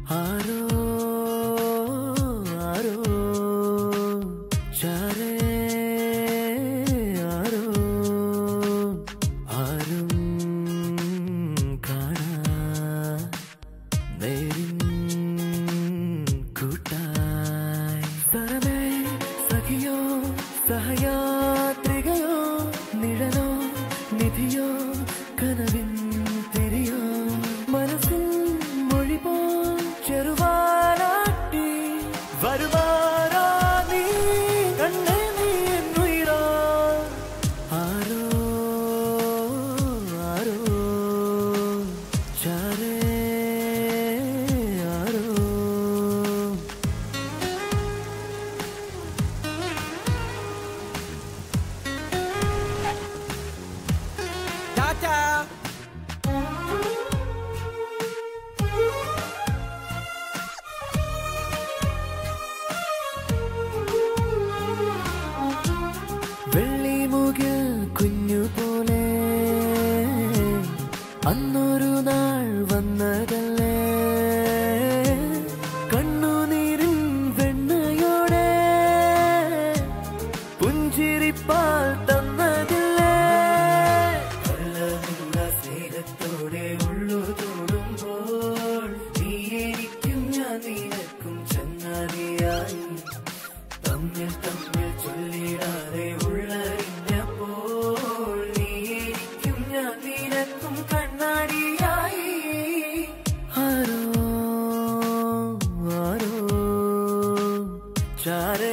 ആരോ ആരോ ചാരേ ആരോ ആരും കാണാ നേരിൻ കൂട്ടായി സരമേ സഖിയോ സഹയാത്രികയോ നിഴലോ നിധിയോ കനവിൻ തിരിയോ മനസ്സിൽ മൊഴി പോൽ ചെറുവാനാട്ടി വരുവാരോ നീ കണ്ണേ നീ എന്നുയിരോ ആരോ ആരോ ചാരേ ആരോ ടാറ്റാ വെള്ളിമുകിൽ കുഞ്ഞു പോലെ അന്നൊരു നാൾ വന്നതല്ലേ കണ്ണുനീരിൻ വെണ്ണയോടെ പുഞ്ചിരിപ്പാൽ തന്നതില്ലേ കൊല്ലമില്ല സ്നേഹത്തോടെ ഉള്ളു തോടുമ്പോൾ നീ എനിക്കും ഞാൻ നിനക്കും ചങ്ങാതിയായി തമ്മിൽ തമ്മിൽ ചൊല്ലിടാതെ ഉള്ളറിഞ്ഞപ്പോൾ നീ എനിക്കും ഞാൻ നിനക്കും കണ്ണാടിയായി ആരോ ആരോ ചാരേ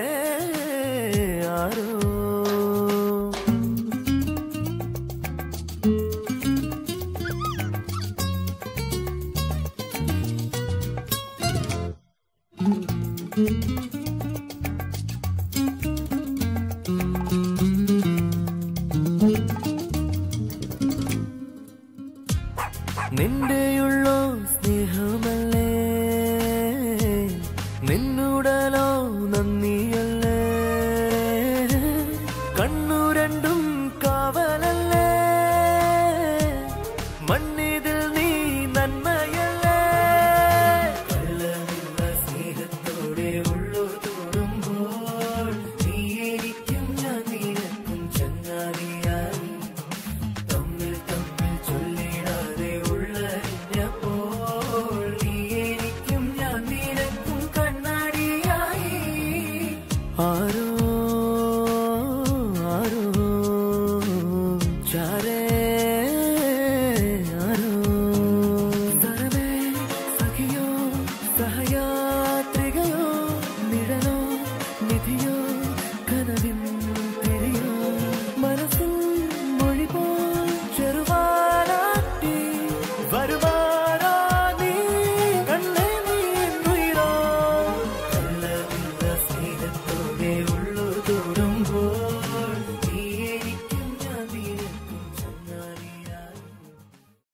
ആരോ നിന്റെയുള്ളോ സ്നേഹമല്ലേ നിന്നുടലോ നന്ദിയല്ലേ കണ്ണു രണ്ടും കാവലല്ലേ മണ്ണിതിൽ നീ നന്മയല്ലേ കൊല്ലമില്ല സ്നേഹത്തോടെ ഉള്ളു തോടുമ്പോൾ നീ എനിക്കും ഞാൻ നിനക്കും ചങ്ങാതിയായി തമ്മിൽ തമ്മിൽ ചൊല്ലിടാതെ ഉള്ളറിഞ്ഞപ്പോൾ നീ എനിക്കും ഞാൻ നിനക്കും കണ്ണാടിയായി ആരോ